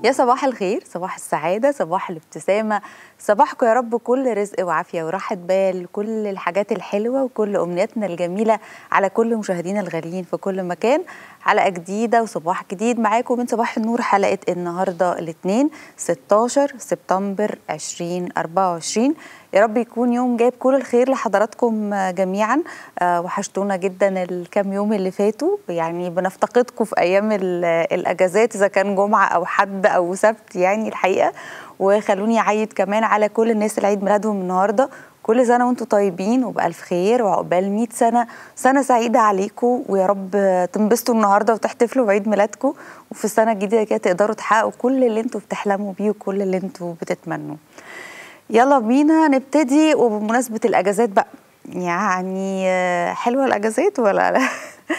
يا صباح الخير صباح السعادة صباح الابتسامة صباحكم يا رب كل رزق وعافية وراحة بال كل الحاجات الحلوة وكل أمنياتنا الجميلة على كل مشاهدينا الغاليين في كل مكان حلقة جديدة وصباح جديد معاكم من صباح النور حلقة النهاردة الاثنين 16 سبتمبر 2024 يا رب يكون يوم جايب كل الخير لحضراتكم جميعا أه وحشتونا جدا الكام يوم اللي فاتوا يعني بنفتقدكم في ايام الاجازات اذا كان جمعه او حد او سبت يعني الحقيقه وخلوني اعيد كمان على كل الناس اللي عيد ميلادهم النهارده كل سنه وانتم طيبين وبالف خير وعقبال 100 سنه سنه سعيده عليكم ويا رب تنبسطوا النهارده وتحتفلوا بعيد ميلادكم وفي السنه الجديده كده تقدروا تحققوا كل اللي انتم بتحلموا بيه وكل اللي انتم بتتمنوه يلا بينا نبتدي وبمناسبة الأجازات بقى يعني حلوة الأجازات ولا لا؟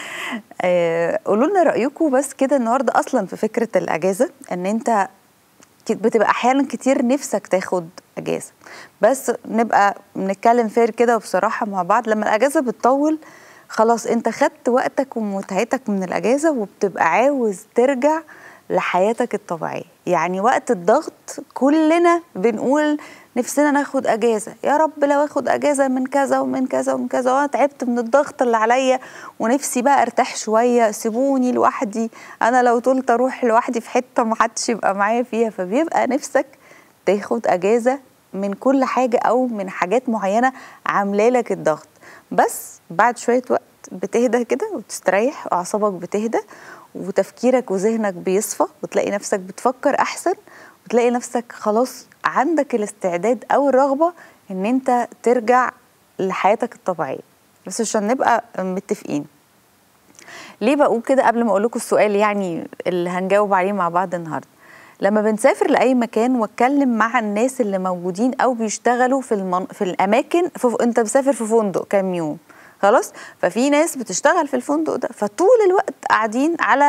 قولوا لنا رأيكم بس كده النهاردة أصلا في فكرة الأجازة إن أنت بتبقى أحيانا كتير نفسك تاخد أجازة بس نبقى بنتكلم فير كده وبصراحة مع بعض لما الأجازة بتطول خلاص أنت خدت وقتك ومتعتك من الأجازة وبتبقى عاوز ترجع لحياتك الطبيعية يعني وقت الضغط كلنا بنقول نفسنا ناخد اجازه يا رب لو اخد اجازه من كذا ومن كذا ومن كذا وانا تعبت من الضغط اللي عليا ونفسي بقى ارتاح شويه سيبوني لوحدي انا لو طولت اروح لوحدي في حته ما حدش يبقى معايا فيها فبيبقى نفسك تاخد اجازه من كل حاجه او من حاجات معينه عامله لك الضغط بس بعد شويه وقت بتهدى كده وتستريح واعصابك بتهدى وتفكيرك وذهنك بيصفى وتلاقي نفسك بتفكر احسن وتلاقي نفسك خلاص عندك الاستعداد او الرغبه ان انت ترجع لحياتك الطبيعيه بس عشان نبقى متفقين ليه بقول كده قبل ما اقول لكم السؤال يعني اللي هنجاوب عليه مع بعض النهارده لما بنسافر لاي مكان واتكلم مع الناس اللي موجودين او بيشتغلوا في المن... في الاماكن في... انت مسافر في فندق كام يوم خلاص ففي ناس بتشتغل في الفندق ده فطول الوقت قاعدين على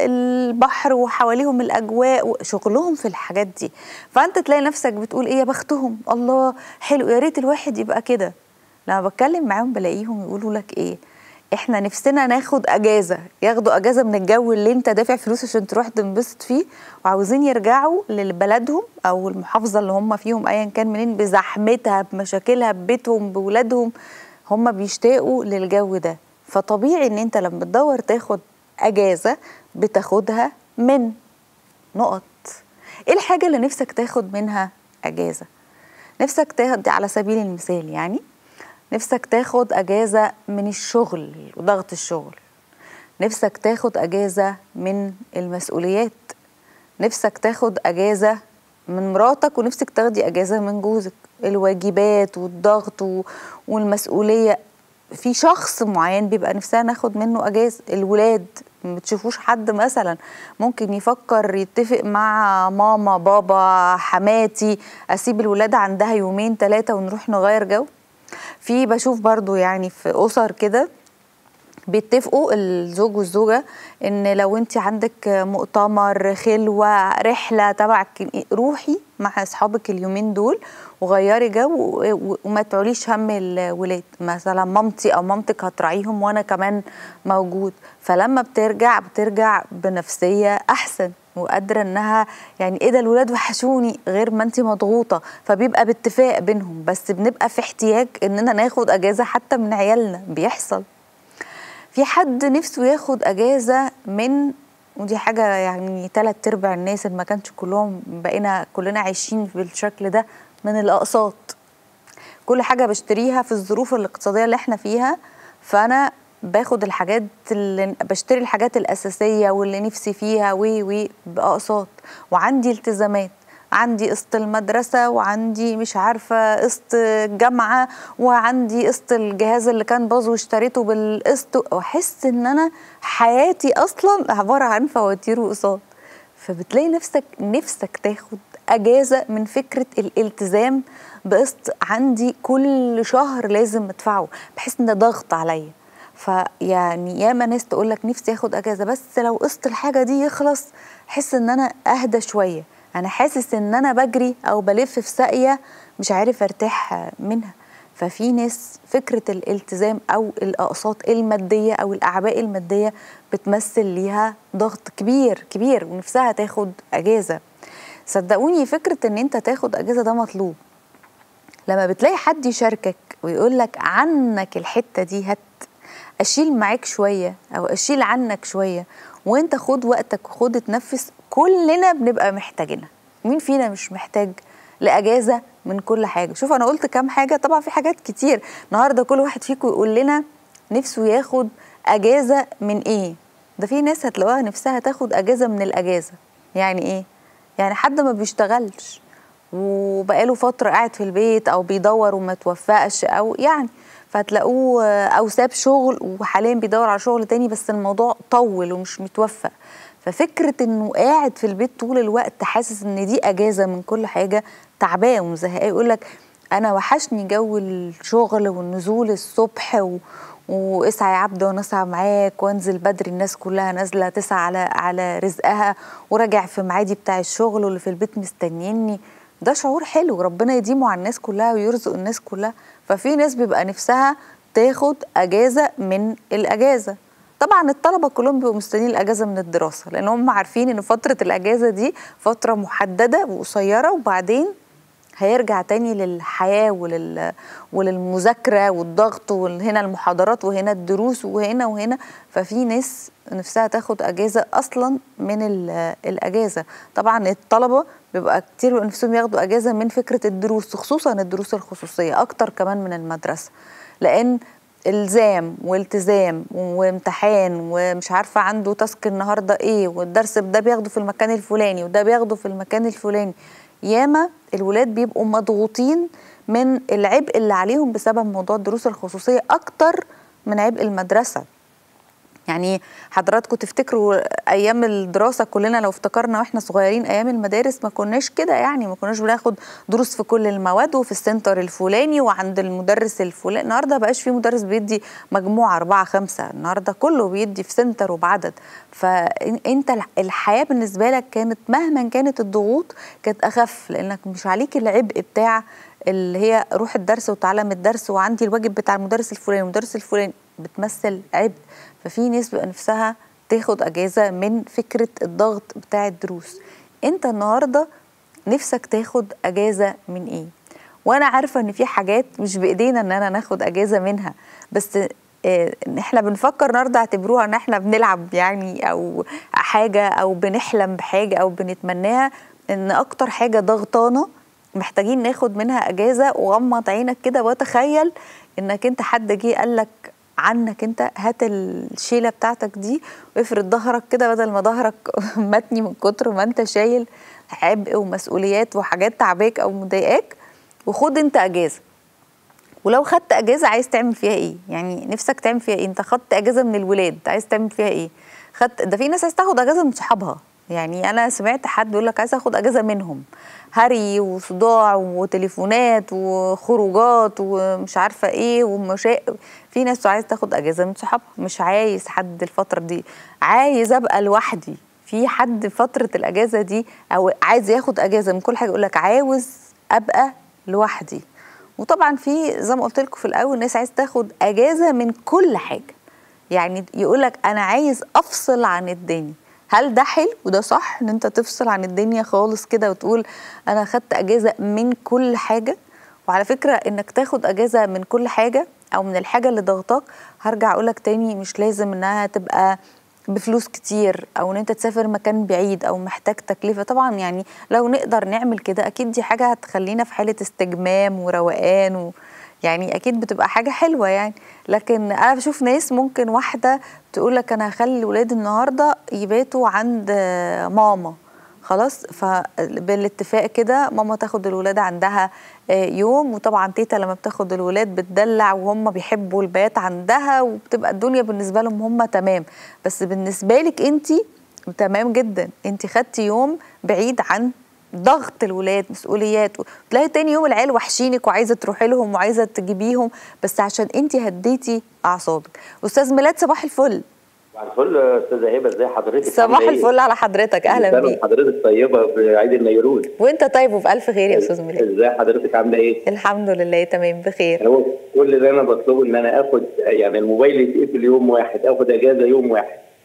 البحر وحواليهم الاجواء وشغلهم في الحاجات دي فانت تلاقي نفسك بتقول ايه يا بختهم الله حلو يا ريت الواحد يبقى كده لما بتكلم معاهم بلاقيهم يقولوا لك ايه احنا نفسنا ناخد اجازه ياخدوا اجازه من الجو اللي انت دافع فلوس عشان تروح تنبسط فيه وعاوزين يرجعوا لبلدهم او المحافظه اللي هم فيهم ايا كان منين بزحمتها بمشاكلها ببيتهم بولادهم هم بيشتاقوا للجو ده فطبيعي ان انت لما تدور تاخد اجازه بتاخدها من نقط ايه الحاجه اللي نفسك تاخد منها اجازه نفسك تاخد على سبيل المثال يعني نفسك تاخد اجازه من الشغل وضغط الشغل نفسك تاخد اجازه من المسؤوليات نفسك تاخد اجازه من مراتك ونفسك تاخدي اجازه من جوزك الواجبات والضغط والمسؤوليه في شخص معين بيبقى نفسها ناخد منه اجازه الولاد ما بتشوفوش حد مثلا ممكن يفكر يتفق مع ماما بابا حماتي اسيب الولاد عندها يومين ثلاثه ونروح نغير جو في بشوف برضو يعني في اسر كده بيتفقوا الزوج والزوجه ان لو انت عندك مؤتمر خلوه رحله تبعك روحي مع اصحابك اليومين دول وغيري جو وما تعوليش هم الولاد مثلا مامتي او مامتك هتراعيهم وانا كمان موجود فلما بترجع بترجع بنفسيه احسن وقادره انها يعني ايه ده الولاد وحشوني غير ما انت مضغوطه فبيبقى باتفاق بينهم بس بنبقى في احتياج اننا ناخد اجازه حتى من عيالنا بيحصل في حد نفسه ياخد اجازه من ودي حاجه يعني تلات ارباع الناس اللي ما كانش كلهم بقينا كلنا عايشين بالشكل ده من الاقساط كل حاجه بشتريها في الظروف الاقتصاديه اللي احنا فيها فانا باخد الحاجات اللي بشتري الحاجات الاساسيه واللي نفسي فيها وي وي باقساط وعندي التزامات عندي قسط المدرسة وعندي مش عارفة قسط الجامعة وعندي قسط الجهاز اللي كان باظ واشتريته بالقسط واحس ان انا حياتي اصلا عبارة عن فواتير وقساط فبتلاقي نفسك نفسك تاخد اجازة من فكرة الالتزام بقسط عندي كل شهر لازم ادفعه بحس ان ده ضغط عليا فيعني ياما ناس تقول لك نفسي اخد اجازه بس لو قسط الحاجه دي يخلص احس ان انا اهدى شويه انا حاسس ان انا بجري او بلف في ساقيه مش عارف ارتاح منها ففي ناس فكره الالتزام او الاقساط الماديه او الاعباء الماديه بتمثل ليها ضغط كبير كبير ونفسها تاخد اجازه صدقوني فكره ان انت تاخد اجازه ده مطلوب لما بتلاقي حد يشاركك ويقول لك عنك الحته دي هات اشيل معاك شويه او اشيل عنك شويه وانت خد وقتك وخد اتنفس كلنا بنبقى محتاجينها مين فينا مش محتاج لاجازه من كل حاجه شوف انا قلت كام حاجه طبعا في حاجات كتير النهارده كل واحد فيكم يقول لنا نفسه ياخد اجازه من ايه ده في ناس هتلاقوها نفسها تاخد اجازه من الاجازه يعني ايه يعني حد ما بيشتغلش وبقاله فتره قاعد في البيت او بيدور وما توفقش او يعني فهتلاقوه او ساب شغل وحاليا بيدور على شغل تاني بس الموضوع طول ومش متوفق ففكره انه قاعد في البيت طول الوقت حاسس ان دي اجازه من كل حاجه تعبان ومزهقاه يقول لك انا وحشني جو الشغل والنزول الصبح و... واسعى يا عبد وانا اسعى معاك وانزل بدري الناس كلها نازله تسعى على على رزقها وراجع في ميعادي بتاع الشغل واللي في البيت مستنيني ده شعور حلو ربنا يديمه على الناس كلها ويرزق الناس كلها ففي ناس بيبقى نفسها تاخد اجازه من الاجازه طبعا الطلبه كلهم بيبقوا مستنيين الاجازه من الدراسه لان هم عارفين ان فتره الاجازه دي فتره محدده وقصيره وبعدين هيرجع تاني للحياه ولل... وللمذاكره والضغط وهنا المحاضرات وهنا الدروس وهنا وهنا ففي ناس نفسها تاخد اجازه اصلا من الاجازه طبعا الطلبه بيبقى كتير بيبقى نفسهم ياخدوا اجازه من فكره الدروس خصوصا الدروس الخصوصيه اكتر كمان من المدرسه لان الزام والتزام وامتحان ومش عارفه عنده تاسك النهارده ايه والدرس ده بياخده في المكان الفلاني وده بياخده في المكان الفلاني ياما الولاد بيبقوا مضغوطين من العبء اللي عليهم بسبب موضوع الدروس الخصوصيه اكتر من عبء المدرسه يعني حضراتكم تفتكروا ايام الدراسه كلنا لو افتكرنا واحنا صغيرين ايام المدارس ما كناش كده يعني ما كناش بناخد دروس في كل المواد وفي السنتر الفلاني وعند المدرس الفلاني النهارده بقاش في مدرس بيدي مجموعه اربعه خمسه النهارده كله بيدي في سنتر وبعدد فانت الحياه بالنسبه لك كانت مهما كانت الضغوط كانت اخف لانك مش عليك العبء بتاع اللي هي روح الدرس وتعلم الدرس وعندي الواجب بتاع المدرس الفلاني المدرس الفلاني بتمثل عبء ففي ناس بيبقى نفسها تاخد اجازه من فكره الضغط بتاع الدروس انت النهارده نفسك تاخد اجازه من ايه وانا عارفه ان في حاجات مش بايدينا ان انا ناخد اجازه منها بس إيه احنا بنفكر النهارده اعتبروها ان احنا بنلعب يعني او حاجه او بنحلم بحاجه او بنتمناها ان اكتر حاجه ضغطانه محتاجين ناخد منها اجازه وغمض عينك كده وتخيل انك انت حد جه قال لك عنك انت هات الشيله بتاعتك دي وافرد ظهرك كده بدل ما ظهرك متني من كتر ما انت شايل عبء ومسؤوليات وحاجات تعباك او مضايقاك وخد انت اجازه ولو خدت اجازه عايز تعمل فيها ايه يعني نفسك تعمل فيها ايه انت خدت اجازه من الولاد عايز تعمل فيها ايه خدت ده في ناس عايز تاخد اجازه من صحابها يعني انا سمعت حد بيقول لك عايز اخد اجازه منهم هري وصداع وتليفونات وخروجات ومش عارفه ايه ومشا في ناس عايز تاخد اجازه من صحابها مش عايز حد الفتره دي عايز ابقى لوحدي في حد فتره الاجازه دي او عايز ياخد اجازه من كل حاجه يقول لك عاوز ابقى لوحدي وطبعا في زي ما قلت لكم في الاول ناس عايز تاخد اجازه من كل حاجه يعني يقول لك انا عايز افصل عن الدنيا هل ده حلو وده صح ان انت تفصل عن الدنيا خالص كده وتقول انا خدت اجازه من كل حاجه وعلى فكره انك تاخد اجازه من كل حاجه او من الحاجه اللي ضغطاك هرجع اقول لك تاني مش لازم انها تبقى بفلوس كتير او ان انت تسافر مكان بعيد او محتاج تكلفه طبعا يعني لو نقدر نعمل كده اكيد دي حاجه هتخلينا في حاله استجمام وروقان و يعني اكيد بتبقى حاجه حلوه يعني لكن انا بشوف ناس ممكن واحده تقول لك انا هخلي الولاد النهارده يباتوا عند ماما خلاص فبالاتفاق كده ماما تاخد الولاد عندها يوم وطبعا تيتا لما بتاخد الولاد بتدلع وهم بيحبوا البيات عندها وبتبقى الدنيا بالنسبه لهم هم تمام بس بالنسبه لك انت تمام جدا انت خدتي يوم بعيد عن ضغط الولاد مسؤوليات تلاقي تاني يوم العيال وحشينك وعايزه تروحي لهم وعايزه تجيبيهم بس عشان انت هديتي اعصابك استاذ ميلاد صباح الفل صباح الفل استاذه هبه ازي حضرتك صباح الفل على حضرتك اهلا بيك حضرتك طيبه في عيد النيروز وانت طيب وبالف خير يا استاذ ميلاد ازي حضرتك عامله ايه الحمد لله تمام بخير هو كل اللي انا بطلبه ان انا اخد يعني الموبايل يتقفل يوم واحد اخد اجازه يوم واحد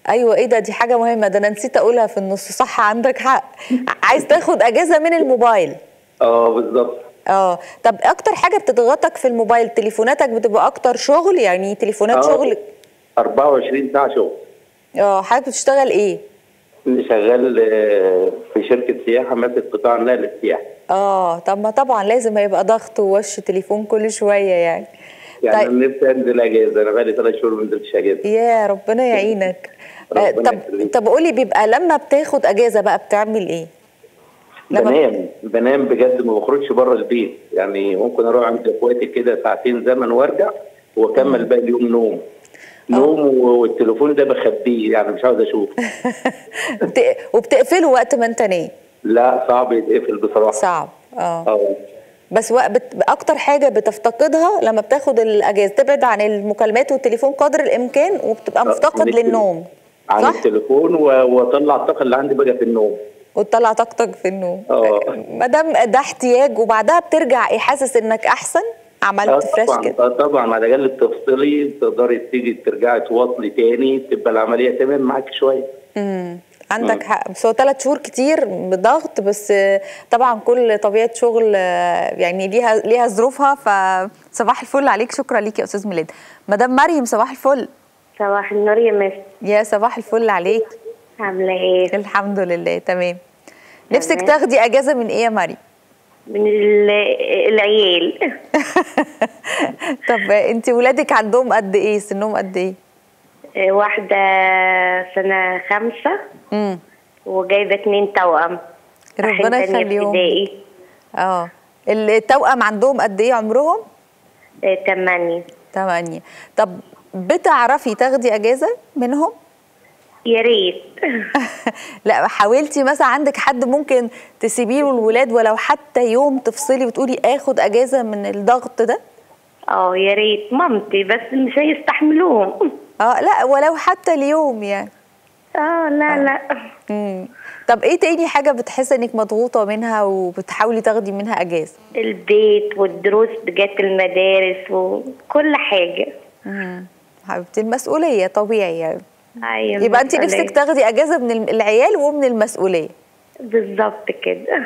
ايوه ايه ده دي حاجه مهمه ده انا نسيت اقولها في النص صح عندك حق عايز تاخد اجازه من الموبايل اه بالظبط اه طب اكتر حاجه بتضغطك في الموبايل تليفوناتك بتبقى اكتر شغل يعني تليفونات آه. شغل 24 ساعه شغل اه حضرتك بتشتغل ايه شغال آه، في شركه سياحه ماسك قطاع النقل السياحي اه طب ما طبعا لازم هيبقى ضغط ووش تليفون كل شويه يعني يعني طيب. انا نفسي انزل اجازه انا بقالي ثلاث شهور ما نزلتش اجازه يا ربنا يعينك آه، ربنا طب يخليك. طب قولي بيبقى لما بتاخد اجازه بقى بتعمل ايه لما- بنام بنام بجد ما بخرجش بره البيت يعني ممكن اروح عند اخواتي كده ساعتين زمن وارجع واكمل باقي اليوم نوم نوم والتليفون ده بخبيه يعني مش عاوز اشوف بت... وبتقفله وقت ما انت نايم لا صعب يتقفل بصراحه صعب اه اه بس وق- بت... اكتر حاجه بتفتقدها لما بتاخد الاجازه تبعد عن المكالمات والتليفون قدر الامكان وبتبقى آه، مفتقد من التل- للنوم عن صح التليفون و- واطلع الطاقه اللي عندي بقى في النوم وتطلع طاقتك في النوم اه. ما دام ده احتياج وبعدها بترجع ايه حاسس انك احسن آه عملت فريش طبعا كده آه طبعا على الاقل تفصلي تقدري تيجي ترجعي تواصلي تاني تبقى العمليه تمام معاك شويه امم عندك حق بس هو ثلاث شهور كتير بضغط بس آه، طبعا كل طبيعه شغل آه، يعني ليها ليها ظروفها فصباح الفل عليك شكرا ليك يا استاذ ميلاد مدام مريم صباح الفل صباح النور يا مس يا صباح الفل عليك عاملة ايه؟ الحمد لله تمام نفسك تمام. تاخدي اجازه من ايه يا مريم من ال- العيال طب انت ولادك عندهم قد ايه سنهم قد ايه واحدة سنة خمسة امم وجايبة اتنين توأم رايحين ربنا تانية يخليهم ابتدائي اه التوأم عندهم قد ايه عمرهم آه، تمانية تمانية طب بتعرفي تاخدي اجازه منهم يا ريت لا حاولتي مثلا عندك حد ممكن تسيبيه له الولاد ولو حتى يوم تفصلي وتقولي اخد اجازه من الضغط ده اه يا ريت مامتي بس مش هيستحملوهم اه لا ولو حتى اليوم يعني اه لا لا مم. طب ايه تاني حاجه بتحسي انك مضغوطه منها وبتحاولي تاخدي منها اجازه البيت والدروس بجات المدارس وكل حاجة مم. حبيبتي المسؤوليه طبيعي يعني ايوه يبقى انت مسؤولية. نفسك تاخدي اجازه من العيال ومن المسؤوليه بالظبط كده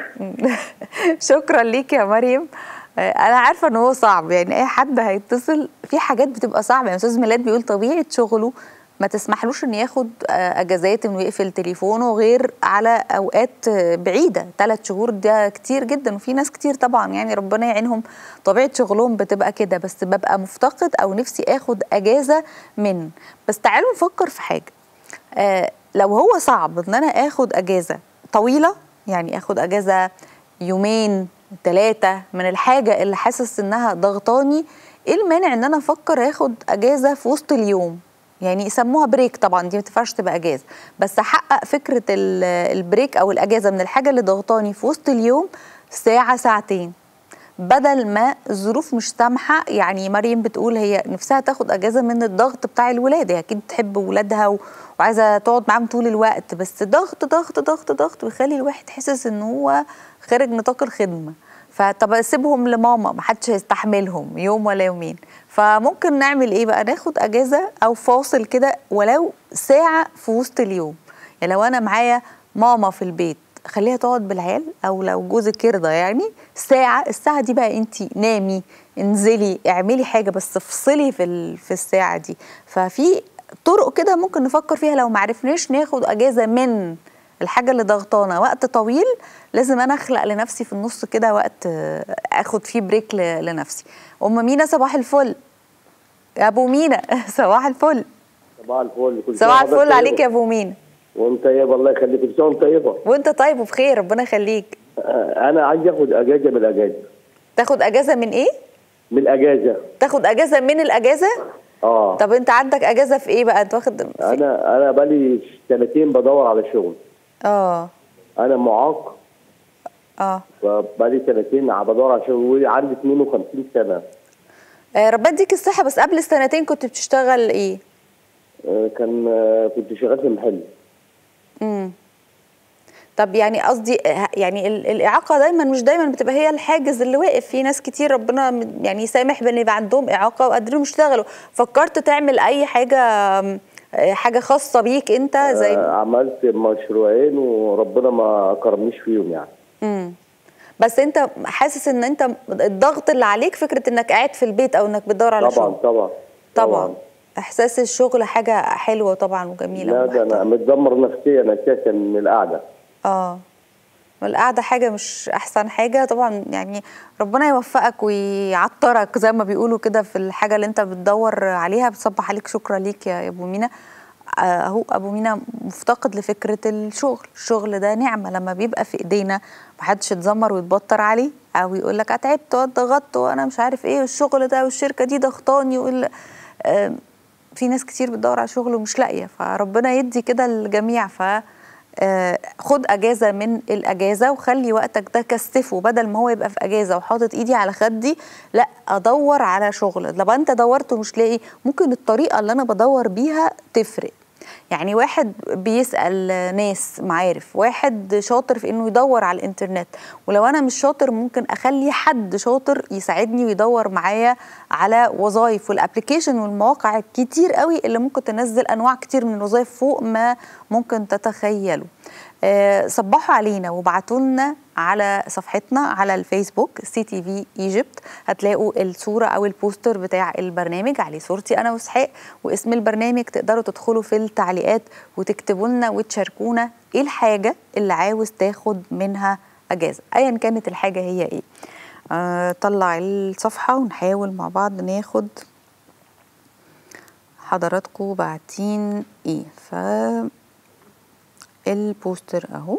شكرا ليك يا مريم آه، انا عارفه ان هو صعب يعني اي حد هيتصل في حاجات بتبقى صعبه يعني استاذ ميلاد بيقول طبيعه شغله ما تسمحلوش انه ياخد آه، اجازات انه يقفل تليفونه غير على اوقات آه، بعيده ثلاث شهور ده كتير جدا وفي ناس كتير طبعا يعني ربنا يعينهم طبيعه شغلهم بتبقى كده بس ببقى مفتقد او نفسي اخد اجازه من بس تعالوا نفكر في حاجه آه لو هو صعب ان انا اخد اجازه طويله يعني اخد اجازه يومين ثلاثه من الحاجه اللي حاسس انها ضغطاني ايه المانع ان انا افكر اخد اجازه في وسط اليوم يعني يسموها بريك طبعا دي ما تنفعش تبقى اجازه بس احقق فكره ال- البريك او الاجازه من الحاجه اللي ضغطاني في وسط اليوم ساعه ساعتين بدل ما الظروف مش سامحه يعني مريم بتقول هي نفسها تاخد اجازه من الضغط بتاع الولاده هي اكيد تحب ولادها و... وعايزه تقعد معاهم طول الوقت بس ضغط ضغط ضغط ضغط بيخلي الواحد حاسس ان هو خارج نطاق الخدمه فطب اسيبهم لماما ما حدش هيستحملهم يوم ولا يومين فممكن نعمل ايه بقى ناخد اجازه او فاصل كده ولو ساعه في وسط اليوم يعني لو انا معايا ماما في البيت خليها تقعد بالعيال او لو جوزك يرضى يعني ساعه الساعه دي بقى انت نامي انزلي اعملي حاجه بس افصلي في ال- في الساعه دي ففي طرق كده ممكن نفكر فيها لو معرفناش ناخد اجازه من الحاجه اللي ضغطانا وقت طويل لازم انا اخلق لنفسي في النص كده وقت آه، اخد فيه بريك ل- لنفسي ام مينا صباح الفل يا ابو مينا صباح الفل صباح الفل كل صباح سنة وحضرتك الفل عليك طيبة. يا ابو مينا وانت طيب الله يخليك كل سنه وانت طيبه وانت طيب وبخير ربنا يخليك آه، انا عايز اخد اجازه من الاجازه تاخد اجازه من ايه من الاجازه تاخد اجازه من الاجازه اه طب انت عندك اجازه في ايه بقى انت واخد في... انا انا بقالي سنتين بدور على شغل اه انا معاق اه فبقالي سنتين عم بدور على شغل وعندي 52 سنه آه، ربنا يديك الصحه بس قبل السنتين كنت بتشتغل ايه آه، كان آه، كنت شغال في محل امم طب يعني قصدي آه، يعني ال- الاعاقه دايما مش دايما بتبقى هي الحاجز اللي واقف في ناس كتير ربنا م- يعني يسامح بان يبقى عندهم اعاقه وقادرين يشتغلوا فكرت تعمل اي حاجه آم، آه، حاجه خاصه بيك انت زي آه، عملت مشروعين وربنا ما كرمنيش فيهم يعني مم. بس انت حاسس ان انت الضغط اللي عليك فكره انك قاعد في البيت او انك بتدور على طبعا شغل طبعا طبعا احساس الشغل حاجه حلوه طبعا وجميله لا ده انا ومحترمة. متدمر نفسيا اساسا من القعده اه والقعده حاجه مش احسن حاجه طبعا يعني ربنا يوفقك ويعطرك زي ما بيقولوا كده في الحاجه اللي انت بتدور عليها بتصبح عليك شكرا ليك يا ابو مينا آه، اهو ابو مينا مفتقد لفكره الشغل الشغل ده نعمه لما بيبقى في ايدينا محدش يتذمر ويتبطر عليه او يقول لك اتعبت واتضغطت وانا مش عارف ايه والشغل ده والشركه دي ضغطاني وال آه، في ناس كتير بتدور على شغل ومش لاقيه فربنا يدي كده الجميع ف آه، خد اجازه من الاجازه وخلي وقتك ده كثفه بدل ما هو يبقى في اجازه وحاطط ايدي على خدي لا ادور على شغل لما انت دورت ومش لاقي ممكن الطريقه اللي انا بدور بيها تفرق يعني واحد بيسأل ناس معارف واحد شاطر في انه يدور على الانترنت ولو انا مش شاطر ممكن اخلي حد شاطر يساعدني ويدور معايا على وظائف والابلكيشن والمواقع الكتير قوي اللي ممكن تنزل انواع كتير من الوظائف فوق ما ممكن تتخيلوا آه، صبحوا علينا وابعتوا لنا على صفحتنا على الفيسبوك سي تي في ايجيبت هتلاقوا الصوره او البوستر بتاع البرنامج عليه صورتي انا واسحاق واسم البرنامج تقدروا تدخلوا في التعليقات وتكتبوا لنا وتشاركونا ايه الحاجه اللي عاوز تاخد منها اجازه ايا كانت الحاجه هي ايه آه طلع الصفحه ونحاول مع بعض ناخد حضراتكم باعتين ايه ف البوستر اهو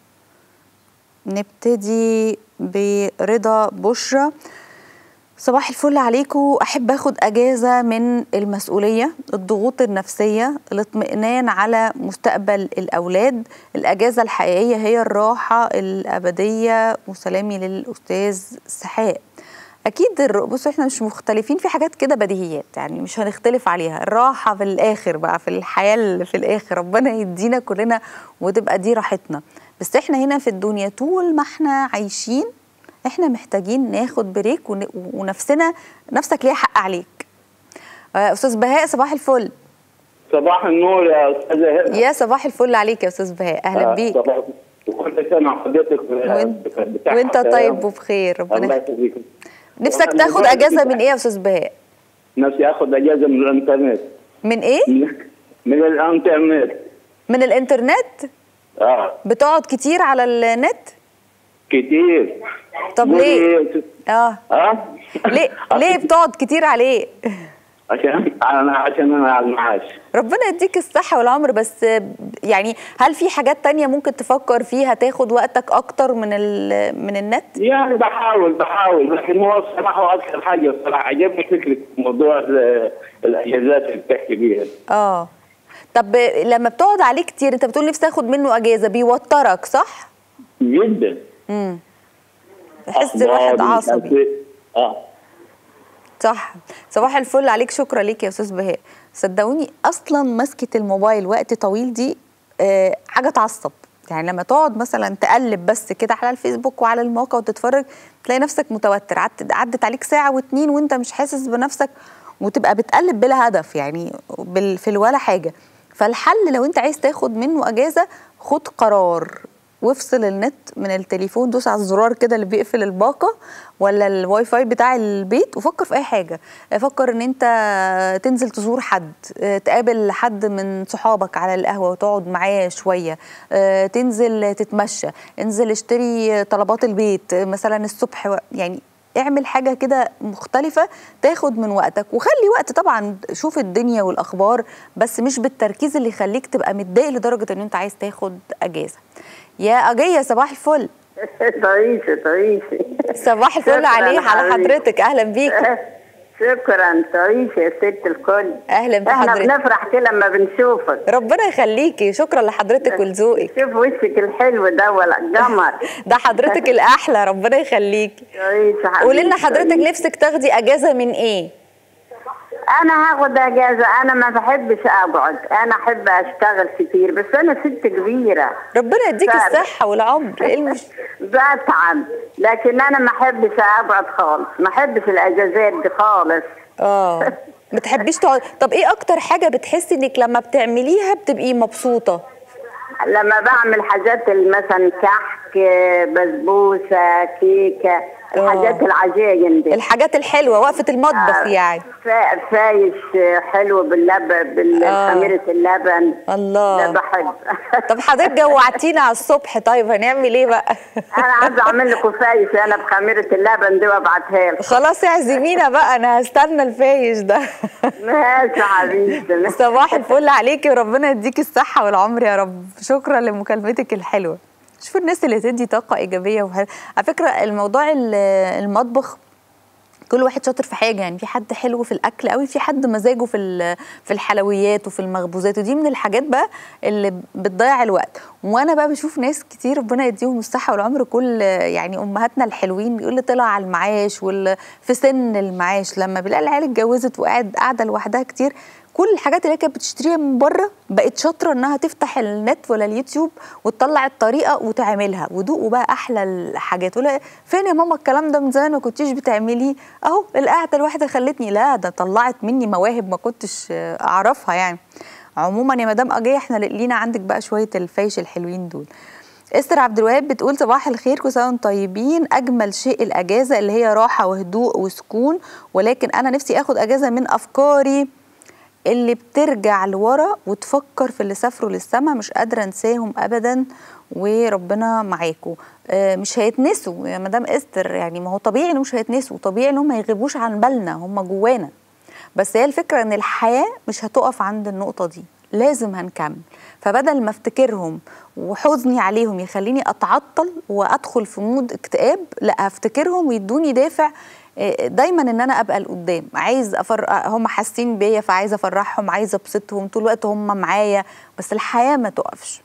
نبتدي برضا بشرى صباح الفل عليكم احب اخد اجازه من المسؤوليه الضغوط النفسيه الاطمئنان على مستقبل الاولاد الاجازه الحقيقيه هي الراحه الابديه وسلامي للاستاذ سحاق اكيد الر- بصوا احنا مش مختلفين في حاجات كده بديهيات يعني مش هنختلف عليها الراحه في الاخر بقى في الحياه اللي في الاخر ربنا يدينا كلنا وتبقى دي راحتنا بس احنا هنا في الدنيا طول ما احنا عايشين احنا محتاجين ناخد بريك ون- ونفسنا نفسك ليها حق عليك آه، استاذ بهاء صباح الفل صباح النور يا استاذه هبه يا صباح الفل عليك يا استاذ بهاء اهلا آه، بيك صباح وكل سنه وحضرتك وانت, بتاع وانت حياة. طيب وبخير الله ربنا يخليك نفسك وأنا تاخد مبارك اجازه فيك. من ايه يا استاذ بهاء نفسي اخذ اجازه من الانترنت من ايه من, من الانترنت من الانترنت اه بتقعد كتير على النت كتير طب ليه اه اه ليه ليه بتقعد كتير عليه عشان انا عشان انا على المعاش ربنا يديك الصحة والعمر بس يعني هل في حاجات تانية ممكن تفكر فيها تاخد وقتك أكتر من ال- من النت؟ يعني بحاول بحاول لكن هو الصراحه اكثر حاجه الصراحه عجبني فكره موضوع ال- الاجازات اللي بتحكي بيها اه طب لما بتقعد عليه كتير انت بتقول نفسي اخد منه اجازة بيوترك صح؟ جدا امم بحس أخبار الواحد ومش عارف عصبي إيه. اه صح صباح الفل عليك شكرا ليك يا استاذ بهاء صدقوني اصلا مسكه الموبايل وقت طويل دي آه حاجه تعصب يعني لما تقعد مثلا تقلب بس كده على الفيسبوك وعلى المواقع وتتفرج تلاقي نفسك متوتر عدت عدت عليك ساعه واتنين وانت مش حاسس بنفسك وتبقى بتقلب بلا هدف يعني بال في الولا حاجه فالحل لو انت عايز تاخد منه اجازه خد قرار وافصل النت من التليفون دوس على الزرار كده اللي بيقفل الباقه ولا الواي فاي بتاع البيت وفكر في اي حاجه فكر ان انت تنزل تزور حد اه، تقابل حد من صحابك على القهوه وتقعد معاه شويه اه، تنزل تتمشى انزل اشتري طلبات البيت اه، مثلا الصبح و- يعني اعمل حاجه كده مختلفه تاخد من وقتك وخلي وقت طبعا شوف الدنيا والاخبار بس مش بالتركيز اللي يخليك تبقى متضايق لدرجه ان انت عايز تاخد اجازه يا اجيه صباح الفل تعيشي تعيشي صباح الفل شكراً عليه على حبيبي. حضرتك اهلا بيك شكرا تعيشي يا ست الكل اهلا احنا بحضرتك بنفرح كده لما بنشوفك ربنا يخليكي شكرا لحضرتك ولذوقك شوف وشك الحلو ده ولا قمر ده حضرتك الاحلى ربنا يخليكي تعيشي حبيبتي قولي لنا حضرتك تعيشي. نفسك تاخدي اجازه من ايه انا هاخد اجازه انا ما بحبش اقعد انا احب اشتغل كتير بس انا ست كبيره ربنا يديك فعلا. الصحه والعمر ايه المش... بتعب لكن انا ما احبش اقعد خالص ما احبش الاجازات دي خالص اه ما بتحبيش تقعد طب ايه اكتر حاجه بتحسي انك لما بتعمليها بتبقي مبسوطه لما بعمل حاجات مثلا كحك بسبوسه كيكه الحاجات العجاين دي الحاجات الحلوه وقفه المطبخ يعني فا- فايش حلو باللبن بالخميره اللبن الله. ده بحب طب حضرتك جوعتينا على الصبح طيب هنعمل ايه بقى انا عايزه اعمل لكم فايش انا بخميره اللبن دي وابعتها لكم خلاص اعزمينا بقى انا هستنى الفايش ده ماشي يا حبيبتي صباح الفل عليكي وربنا يديكي الصحة والعمر يا رب شكرا لمكالمتك الحلوة شوفوا الناس اللي تدي طاقة إيجابية وحل... على فكرة الموضوع ال- المطبخ كل واحد شاطر في حاجه يعني في حد حلو في الاكل قوي في حد مزاجه في ال- في الحلويات وفي المخبوزات ودي من الحاجات بقى اللي بتضيع الوقت وانا بقى بشوف ناس كتير ربنا يديهم الصحه والعمر كل يعني امهاتنا الحلوين بيقول لي طلع على المعاش واللي في سن المعاش لما بيلاقي العيال اتجوزت وقاعد قاعده لوحدها كتير كل الحاجات اللي هي كانت بتشتريها من بره بقت شاطره انها تفتح النت ولا اليوتيوب وتطلع الطريقه وتعملها ودوقوا بقى احلى الحاجات ولا فين يا ماما الكلام ده من زمان ما كنتيش بتعمليه اهو القعده الواحده خلتني لا ده طلعت مني مواهب ما كنتش آه، اعرفها يعني عموما يا مدام اجيه احنا لينا عندك بقى شويه الفيش الحلوين دول استر عبد الوهاب بتقول صباح الخير كل سنه وانتم طيبين اجمل شيء الاجازه اللي هي راحه وهدوء وسكون ولكن انا نفسي اخد اجازه من افكاري اللي بترجع لورا وتفكر في اللي سافروا للسما مش قادره انساهم ابدا وربنا معاكم آه، مش هيتنسوا يا مدام استر يعني ما هو طبيعي انهم مش هيتنسوا طبيعي انهم ما يغيبوش عن بالنا هم جوانا بس هي الفكره ان الحياه مش هتقف عند النقطه دي لازم هنكمل فبدل ما افتكرهم وحزني عليهم يخليني اتعطل وادخل في مود اكتئاب لا هفتكرهم ويدوني دافع آه، دايما ان انا ابقى لقدام عايز أفر... هم حاسين بيا فعايزه افرحهم عايزه ابسطهم طول الوقت هم معايا بس الحياه ما تقفش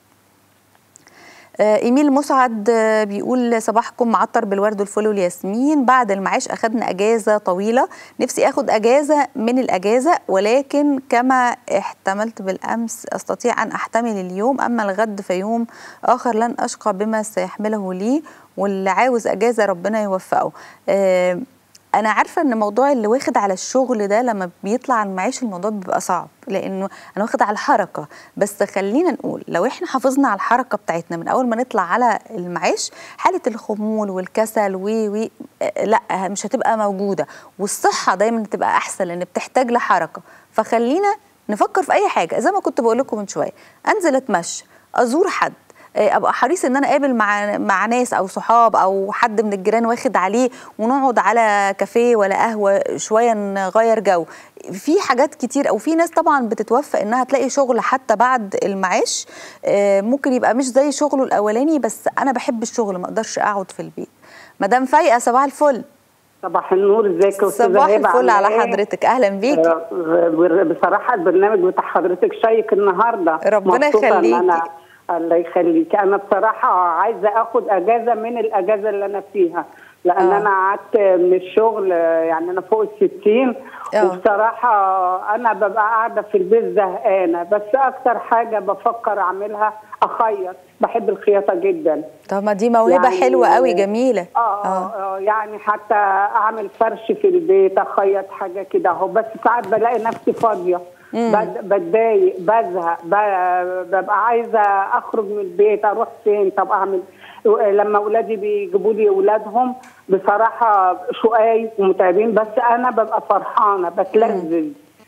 آه، ايميل مسعد آه، بيقول صباحكم معطر بالورد والفل والياسمين بعد المعاش اخدنا اجازه طويله نفسي اخد اجازه من الاجازه ولكن كما احتملت بالامس استطيع ان احتمل اليوم اما الغد فيوم اخر لن اشقى بما سيحمله لي واللي عاوز اجازه ربنا يوفقه آه، انا عارفه ان موضوع اللي واخد على الشغل ده لما بيطلع عن معيش الموضوع بيبقى صعب لانه انا واخد على الحركه بس خلينا نقول لو احنا حافظنا على الحركه بتاعتنا من اول ما نطلع على المعاش حاله الخمول والكسل و و آه، لا مش هتبقى موجوده والصحه دايما تبقى احسن لان بتحتاج لحركه فخلينا نفكر في اي حاجه زي ما كنت بقول لكم من شويه انزل اتمشى ازور حد آه، ابقى حريص ان انا اقابل مع مع ناس او صحاب او حد من الجيران واخد عليه ونقعد على كافيه ولا قهوه شويه نغير جو في حاجات كتير او في ناس طبعا بتتوفى انها تلاقي شغل حتى بعد المعاش آه، ممكن يبقى مش زي شغله الاولاني بس انا بحب الشغل ما اقدرش اقعد في البيت مدام فايقه صباح الفل صباح النور ازيك يا استاذه صباح هبه الفل عاملة على إيه؟ حضرتك اهلا بيكي آه، بصراحه البرنامج بتاع حضرتك شيق النهارده ربنا مبسوطة إن يخليكي. أنا الله يخليك انا بصراحه عايزه اخد اجازه من الاجازه اللي انا فيها لان آه. انا قعدت من الشغل آه، يعني انا فوق الستين آه. وبصراحه انا ببقى قاعده في البيت زهقانه بس اكتر حاجه بفكر اعملها اخيط بحب الخياطه جدا طب ما دي موهبه يعني- حلوه قوي جميله آه, آه, اه يعني حتى اعمل فرش في البيت اخيط حاجه كده اهو بس ساعات بلاقي نفسي فاضيه بد- بتضايق بزهق ب- ببقى عايزه اخرج من البيت اروح فين طب اعمل لما اولادي بيجيبوا لي اولادهم بصراحه شقاي ومتعبين بس انا ببقى فرحانه بتلذذ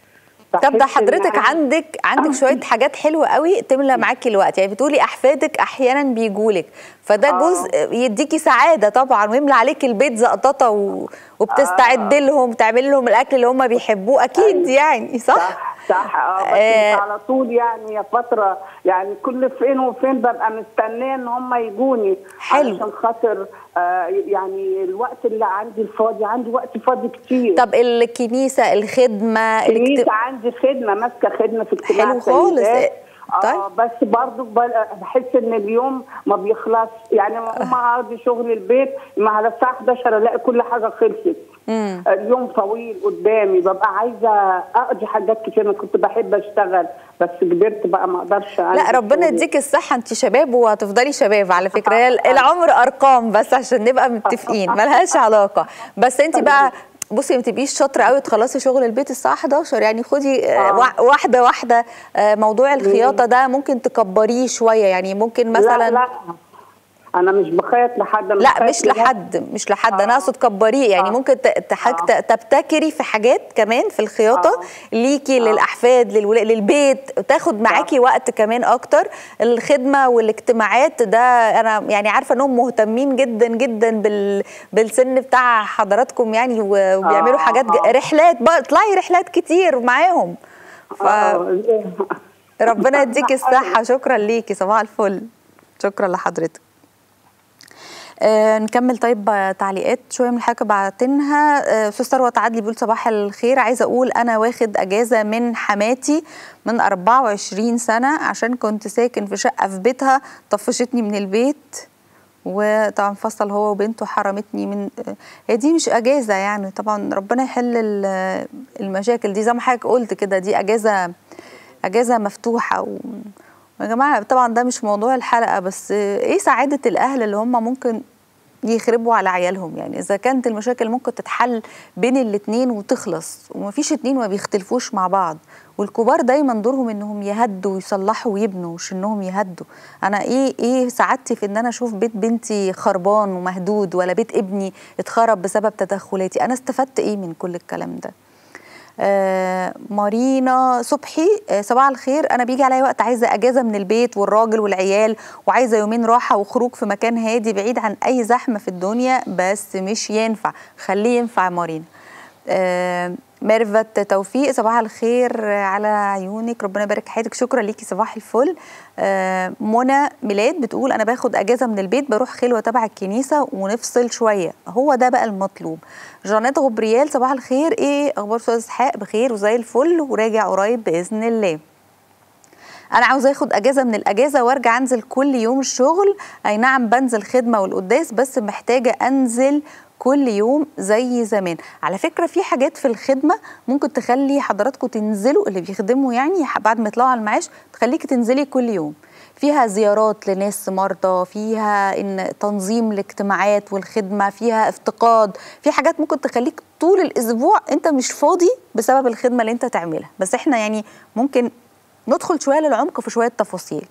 طب ده بحس إن حضرتك أنا- عندك عندك شويه حاجات حلوه قوي تملى معاكي الوقت يعني بتقولي احفادك احيانا بيجولك فده آه. جزء يديكي سعاده طبعا ويملى عليكي البيت زقططه و... وبتستعد لهم تعملي لهم الاكل اللي هم بيحبوه اكيد يعني صح صح صح اه بس آه. مش على طول يعني يا فتره يعني كل فين وفين ببقى مستنيه ان هم يجوني حلو. علشان خاطر آه يعني الوقت اللي عندي الفاضي عندي وقت فاضي كتير طب الكنيسه الخدمه كنيسة الاكتب... عندي خدمه ماسكه خدمه في اجتماع حلو خالص. السيدات. طيب. اه بس برضو بل- بحس ان اليوم ما بيخلص يعني ما اقعد شغل البيت ما على الساعه 11 الاقي كل حاجه خلصت مم. اليوم طويل قدامي ببقى عايزه اقضي حاجات كتير انا كنت بحب اشتغل بس كبرت بقى ما اقدرش لا أنزل ربنا شغل. يديك الصحة انت شباب وهتفضلي شباب على فكرة هي العمر ارقام بس عشان نبقى متفقين ملهاش علاقة بس انت بقى بصي ما تبقيش شاطره قوي تخلصي شغل البيت الساعه 11 يعني خدي آه، آه. وا- واحده واحده آه، موضوع الخياطه ده ممكن تكبريه شويه يعني ممكن مثلا لا لا انا مش بخيط لحد أنا لا بخيط مش لنفسي. لحد مش لحد انا اقصد كبريه يعني آه. ممكن ت- تحك آه. تبتكري في حاجات كمان في الخياطه آه. ليكي للاحفاد للولا- للبيت تاخد معاكي وقت كمان اكتر الخدمه والاجتماعات ده انا يعني عارفه انهم مهتمين جدا جدا بال بالسن بتاع حضراتكم يعني و- وبيعملوا آه، حاجات ج- آه. رحلات بقى اطلعي رحلات كتير معاهم ف... آه. ربنا يديكي الصحة شكرا ليكي صباح الفل شكرا لحضرتك آه نكمل طيب آه، تعليقات شويه من الحاجه بعتنها آه، استاذ ثروت عدلي بيقول صباح الخير عايزه اقول انا واخد اجازه من حماتي من 24 سنه عشان كنت ساكن في شقه في بيتها طفشتني من البيت وطبعا فصل هو وبنته حرمتني من آه، هي دي مش اجازه يعني طبعا ربنا يحل ال- المشاكل دي زي ما حضرتك قلت كده دي اجازه اجازه مفتوحه و... يا جماعه طبعا ده مش موضوع الحلقه بس ايه سعاده الاهل اللي هم ممكن يخربوا على عيالهم يعني اذا كانت المشاكل ممكن تتحل بين الاتنين وتخلص ومفيش اتنين ما بيختلفوش مع بعض والكبار دايما دورهم انهم يهدوا ويصلحوا ويبنوا مش انهم يهدوا انا ايه ايه سعادتي في ان انا اشوف بيت بنتي خربان ومهدود ولا بيت ابني اتخرب بسبب تدخلاتي انا استفدت ايه من كل الكلام ده آه مارينا صبحي آه صباح الخير انا بيجي عليا وقت عايزه اجازه من البيت والراجل والعيال وعايزه يومين راحه وخروج في مكان هادي بعيد عن اي زحمه في الدنيا بس مش ينفع خليه ينفع يا مارينا آه ميرفت توفيق صباح الخير على عيونك ربنا يبارك حياتك شكرا ليكي صباح الفل آه منى ميلاد بتقول انا باخد اجازه من البيت بروح خلوه تبع الكنيسه ونفصل شويه هو ده بقى المطلوب جانات غبريال صباح الخير ايه اخبار استاذ اسحاق بخير وزي الفل وراجع قريب باذن الله انا عاوزه اخد اجازه من الاجازه وارجع انزل كل يوم الشغل اي نعم بنزل خدمه والقداس بس محتاجه انزل كل يوم زي زمان على فكره في حاجات في الخدمه ممكن تخلي حضراتكم تنزلوا اللي بيخدموا يعني بعد ما يطلعوا على المعاش تخليكي تنزلي كل يوم فيها زيارات لناس مرضى فيها ان تنظيم الاجتماعات والخدمه فيها افتقاد في حاجات ممكن تخليك طول الاسبوع انت مش فاضي بسبب الخدمه اللي انت تعملها بس احنا يعني ممكن ندخل شويه للعمق في شويه تفاصيل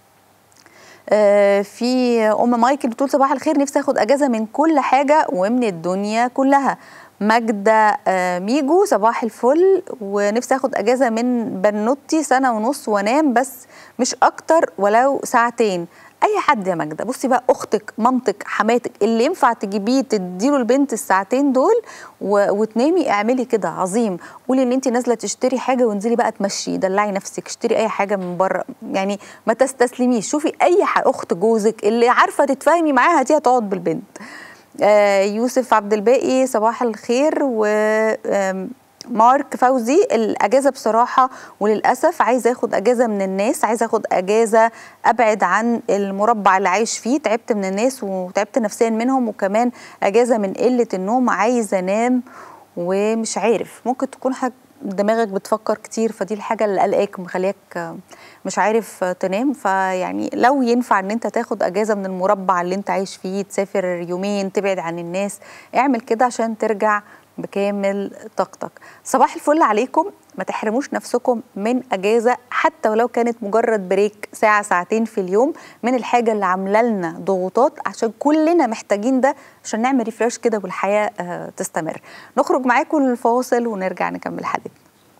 آه، في ام مايكل بتقول صباح الخير نفسي اخد اجازه من كل حاجه ومن الدنيا كلها ماجدة آه، ميجو صباح الفل ونفسي اخد اجازه من بنوتي سنه ونص وانام بس مش اكتر ولو ساعتين اي حد يا ماجدة بصي بقى اختك مامتك حماتك اللي ينفع تجيبيه تديله البنت الساعتين دول و... وتنامي اعملي كده عظيم قولي ان انت نازله تشتري حاجه وانزلي بقى تمشي دلعي نفسك اشتري اي حاجه من بره يعني ما تستسلميش شوفي اي ح... اخت جوزك اللي عارفه تتفاهمي معاها دي هتقعد بالبنت آه يوسف عبد الباقي صباح الخير و آم، مارك فوزي الاجازه بصراحه وللاسف عايزه اخد اجازه من الناس عايزه اخد اجازه ابعد عن المربع اللي عايش فيه تعبت من الناس وتعبت نفسيا منهم وكمان اجازه من قله النوم عايزه انام ومش عارف ممكن تكون حاجه دماغك بتفكر كتير فدي الحاجه اللي قلقاك مخلياك مش عارف تنام فيعني لو ينفع ان انت تاخد اجازه من المربع اللي انت عايش فيه تسافر يومين تبعد عن الناس اعمل كده عشان ترجع بكامل طاقتك صباح الفل عليكم ما تحرموش نفسكم من اجازه حتى ولو كانت مجرد بريك ساعه ساعتين في اليوم من الحاجه اللي عامله لنا ضغوطات عشان كلنا محتاجين ده عشان نعمل ريفرش كده والحياه آه، تستمر نخرج معاكم الفاصل ونرجع نكمل حلقتنا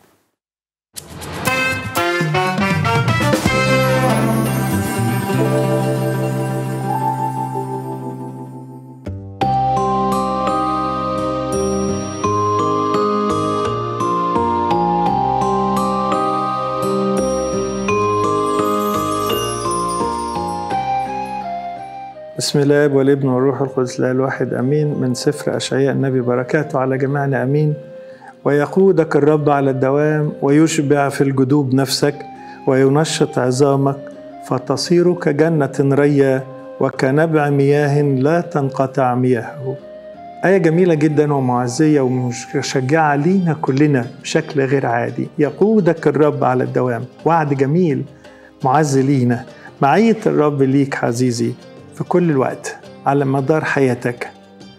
بسم الله والابن والروح القدس لا الواحد امين من سفر اشعياء النبي بركاته على جميعنا امين ويقودك الرب على الدوام ويشبع في الجدوب نفسك وينشط عظامك فتصير كجنة ريا وكنبع مياه لا تنقطع مياهه آية جميلة جدا ومعزية ومشجعة لينا كلنا بشكل غير عادي يقودك الرب على الدوام وعد جميل معز لينا معية الرب ليك عزيزي في كل الوقت على مدار حياتك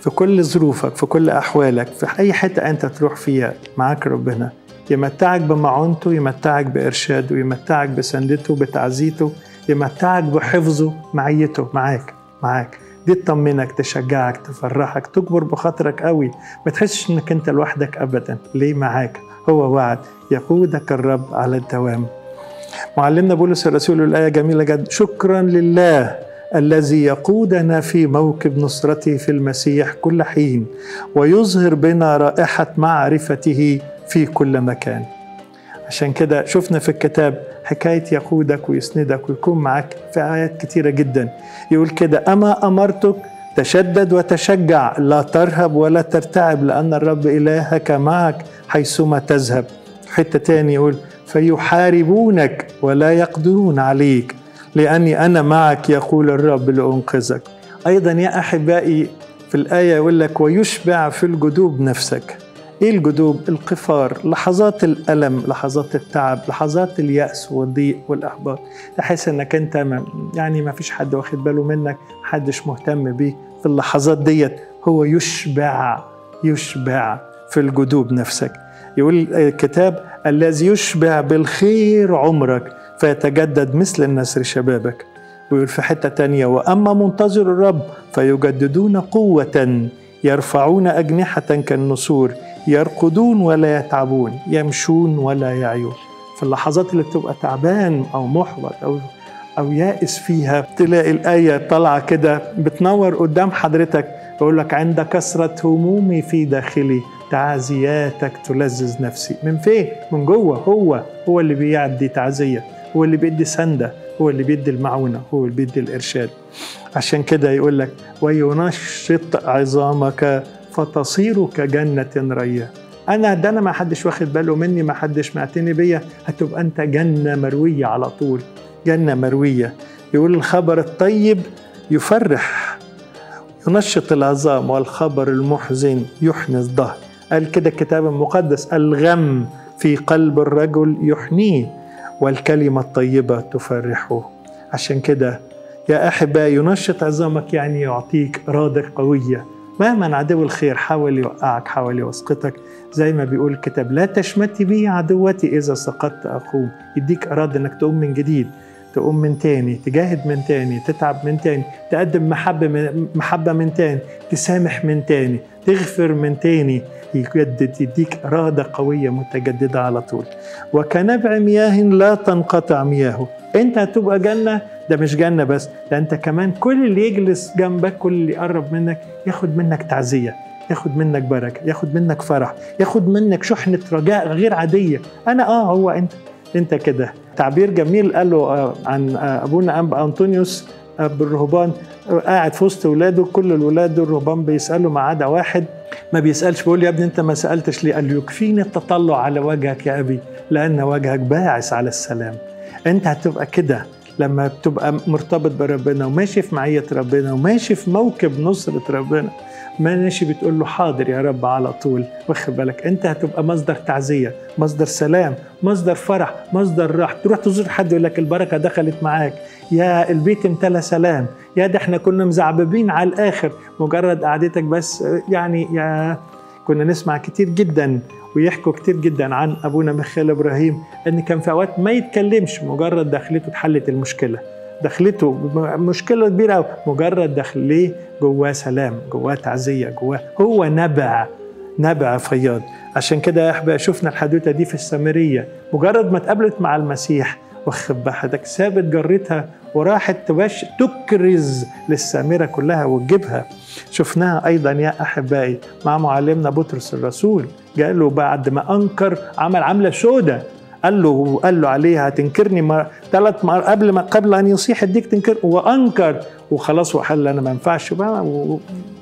في كل ظروفك في كل أحوالك في أي حتة أنت تروح فيها معاك ربنا يمتعك بمعونته يمتعك بإرشاده يمتعك بسندته بتعزيته يمتعك بحفظه معيته معاك معاك دي تطمنك تشجعك تفرحك تكبر بخاطرك قوي ما تحسش انك انت لوحدك ابدا ليه معاك هو وعد يقودك الرب على الدوام معلمنا بولس الرسول الآية جميلة جدا شكرا لله الذي يقودنا في موكب نصرته في المسيح كل حين ويظهر بنا رائحة معرفته في كل مكان عشان كده شفنا في الكتاب حكاية يقودك ويسندك ويكون معك في آيات كتيرة جدا يقول كده أما أمرتك تشدد وتشجع لا ترهب ولا ترتعب لأن الرب إلهك معك حيثما تذهب حتة تاني يقول فيحاربونك ولا يقدرون عليك لأني أنا معك يقول الرب لأنقذك أيضا يا أحبائي في الآية يقول لك ويشبع في الجدوب نفسك ايه الجدوب القفار لحظات الالم لحظات التعب لحظات الياس والضيق والاحباط تحس انك انت ما يعني ما فيش حد واخد باله منك محدش مهتم بيك في اللحظات ديت هو يشبع يشبع في الجدوب نفسك يقول الكتاب الذي يشبع بالخير عمرك فيتجدد مثل النسر شبابك ويقول في حتة تانية وأما منتظر الرب فيجددون قوة يرفعون أجنحة كالنسور يرقدون ولا يتعبون يمشون ولا يعيون في اللحظات اللي بتبقى تعبان أو محبط أو أو يائس فيها تلاقي الآية طالعة كده بتنور قدام حضرتك يقول لك عند كثرة همومي في داخلي تعزياتك تلذذ نفسي من فين؟ من جوه هو هو اللي بيعدي تعزية هو اللي بيدي سندة هو اللي بيدي المعونة هو اللي بيدي الإرشاد عشان كده يقول لك وينشط عظامك فتصير كجنة رية أنا ده أنا ما حدش واخد باله مني ما حدش معتني بيا هتبقى أنت جنة مروية على طول جنة مروية يقول الخبر الطيب يفرح ينشط العظام والخبر المحزن يحني الظهر قال كده الكتاب المقدس الغم في قلب الرجل يحنيه والكلمة الطيبة تفرحه عشان كده يا أحبائي ينشط عظامك يعني يعطيك إرادة قوية مهما عدو الخير حاول يوقعك حاول يسقطك زي ما بيقول الكتاب لا تشمتي بي عدوتي إذا سقطت أقوم يديك إرادة إنك تقوم من جديد تقوم من تاني تجاهد من تاني تتعب من تاني تقدم محبة من, محبة من تاني تسامح من تاني تغفر من تاني يجدد يديك إرادة قوية متجددة على طول وكنبع مياه لا تنقطع مياهه انت هتبقى جنة ده مش جنة بس ده انت كمان كل اللي يجلس جنبك كل اللي يقرب منك ياخد منك تعزية ياخد منك بركة ياخد منك فرح ياخد منك شحنة رجاء غير عادية أنا آه هو أنت أنت كده تعبير جميل قاله عن أبونا أنبا أنطونيوس بالرهبان قاعد في وسط ولاده كل الولاد دول الرهبان بيسألوا ما عدا واحد ما بيسألش بيقول يا ابني أنت ما سألتش ليه قال له يكفيني التطلع على وجهك يا أبي لأن وجهك باعث على السلام أنت هتبقى كده لما بتبقى مرتبط بربنا وماشي في معية ربنا وماشي في موكب نصرة ربنا ماشي بتقول له حاضر يا رب على طول واخد بالك انت هتبقى مصدر تعزية مصدر سلام مصدر فرح مصدر راحة تروح تزور حد يقول لك البركة دخلت معاك يا البيت امتلى سلام يا ده احنا كنا مزعببين على الآخر مجرد قعدتك بس يعني يا كنا نسمع كتير جدا ويحكوا كتير جدا عن ابونا ميخائيل ابراهيم ان كان في اوقات ما يتكلمش مجرد دخلته اتحلت المشكله دخلته مشكله كبيره قوي مجرد دخليه جواه سلام جواه تعزيه جواه هو نبع نبع فياض عشان كده يا احبائي شفنا الحدوته دي في السامريه مجرد ما اتقابلت مع المسيح واخد بحدك سابت جرتها وراحت تبش تكرز للسامرة كلها وتجيبها شفناها أيضا يا أحبائي مع معلمنا بطرس الرسول قال له بعد ما أنكر عمل عملة سودة قال له قال له عليها تنكرني مر... ثلاث مرات قبل ما قبل ان يصيح اديك تنكر وانكر وخلاص وحل انا ما ينفعش بقى و...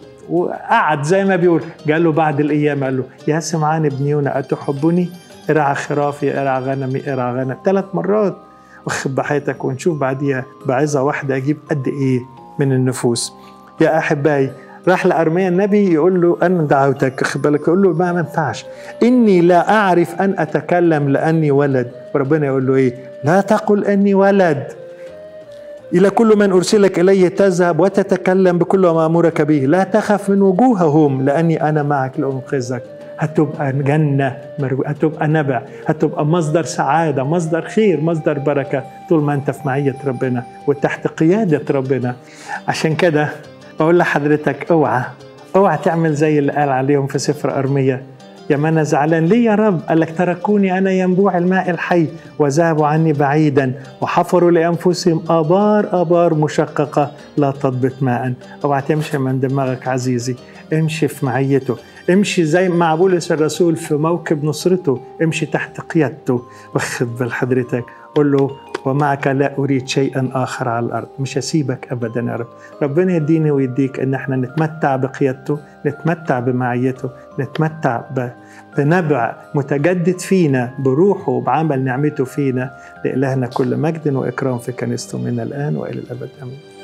وقعد زي ما بيقول قال له بعد الايام قال له يا سمعان ابن يونا اتحبني ارعى خرافي ارعى غنمي ارعى غنم ثلاث مرات واخد بحياتك ونشوف بعديها بعظه واحده اجيب قد ايه من النفوس يا احبائي راح لارميا النبي يقول له انا دعوتك خد بالك يقول له ما ما ينفعش اني لا اعرف ان اتكلم لاني ولد وربنا يقول له ايه لا تقل اني ولد إلى كل من أرسلك إليه تذهب وتتكلم بكل ما أمرك به لا تخف من وجوههم لأني أنا معك لأنقذك هتبقى جنة هتبقى نبع هتبقى مصدر سعادة مصدر خير مصدر بركة طول ما أنت في معية ربنا وتحت قيادة ربنا عشان كده بقول لحضرتك اوعى اوعى تعمل زي اللي قال عليهم في سفر أرمية يا ما انا زعلان ليه يا رب قال لك تركوني انا ينبوع الماء الحي وذهبوا عني بعيدا وحفروا لانفسهم ابار ابار مشققه لا تضبط ماء اوعى تمشي من دماغك عزيزي امشي في معيته امشي زي مع بولس الرسول في موكب نصرته امشي تحت قيادته واخد بال حضرتك قول له ومعك لا اريد شيئا اخر على الارض مش هسيبك ابدا يا رب ربنا يديني ويديك ان احنا نتمتع بقيادته نتمتع بمعيته نتمتع ب... بنبع متجدد فينا بروحه وبعمل نعمته فينا لإلهنا كل مجد وإكرام في كنيسته من الآن وإلى الأبد آمين